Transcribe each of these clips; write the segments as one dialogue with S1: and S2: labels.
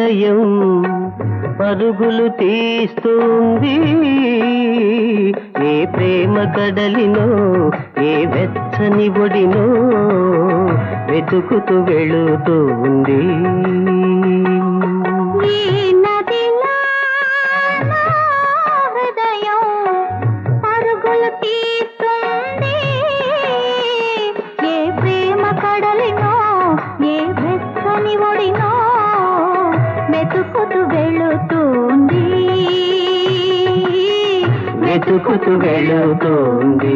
S1: హృదయం పరుగులు తీస్తుంది ఏ ప్రేమ కడలినో ఏ వెచ్చని ఒడినో వెతుకుతూ వెళుతుంది
S2: ఈ నదిలో నా హృదయం పరుగులు తీస్తుంది ఏ ప్రేమ కడలినో ఏ వెచ్చని ఒడినో వెతుకుతూ వెళుతుంది
S1: వెతుకుతూ వెళుతుంది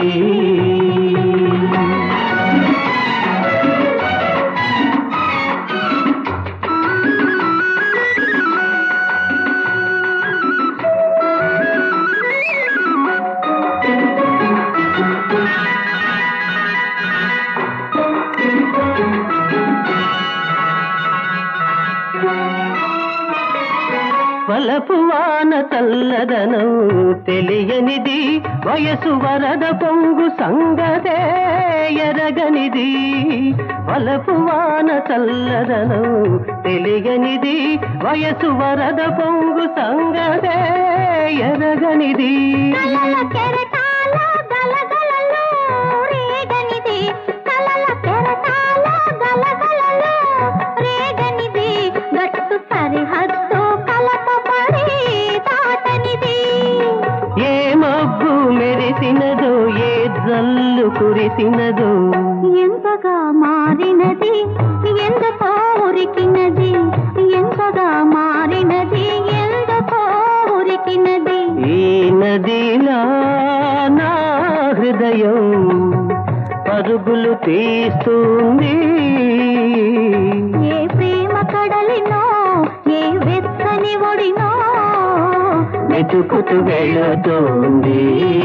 S1: వలపు వాన చల్లదనం తెలియనిది వయసు వరద పొంగు సంగతే ఎరగనిది వలపు వాన చల్లదనం తెలియనిది వయసు వరద పొంగు సంగతే ఎరగనిది
S2: కలల కెరటాల గలగలలో రేగనిది కలల కెరటాల గలగలలో రేగనిది గట్టు సరిహద్దు కలపబడి దాటనిది
S1: ఏ మబ్బు మెరిసినదో ఏ జల్లు కురిసినదో
S2: ఎంతగా మారినది ఎందుకో ఉరికినది ఎంతగా మారినది ఎందుకో ఉరికినది
S1: ఈ నదిలా నా హృదయం పరుగులు తీస్తుంది
S2: ఏ ప్రేమ కడలినో ఏ వెచ్చని ఒడినో
S1: వెతుకుతూ వెళుతుంది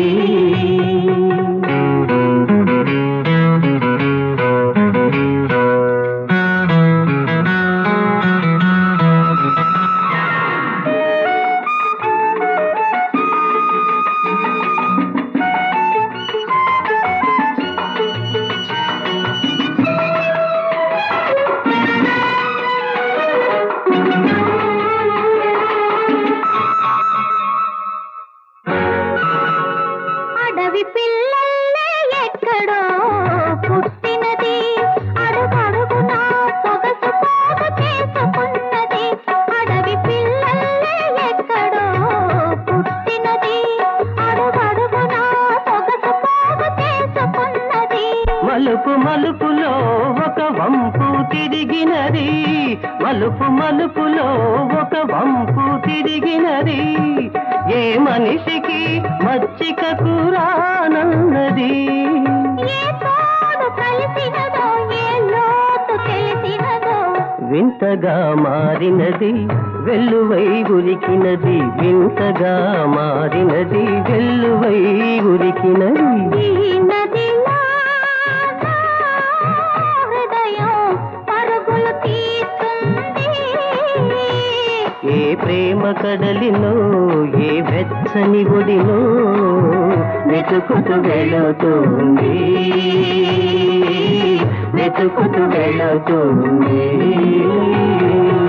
S2: అడవి పిల్లల్లే ఎక్కడో పుట్టినది అడుగడుగునా సొగసు పోగు చేసుకున్నది అడవి పిల్లల్లే ఎక్కడో పుట్టినది అడుగడుగునా సొగసు పోగు చేసుకున్నది
S1: మలుపు మలుపులో ఒక వంపు తిరిగినది మలుపు మలుపులో ఒక వంపు తిరిగినది ఏ మనిషికి మచ్చిక కూరానన్నది
S2: ఏ తోడు కలిసినదో ఏ లోతు తెలిసినదో
S1: వింతగా మారినది వెల్లువై ఉరికినది వింతగా మారినది వెల్లువై ఉరికినది
S2: ఈ నదిలో నా హృదయం పరుగులు తీస్తుంది
S1: ఏ ప్రేమ కడలినో ఏ వెచ్చని ఒడినో వెతుకుతూ వెళుతుంది వెతుకుతూ వెళుతుంది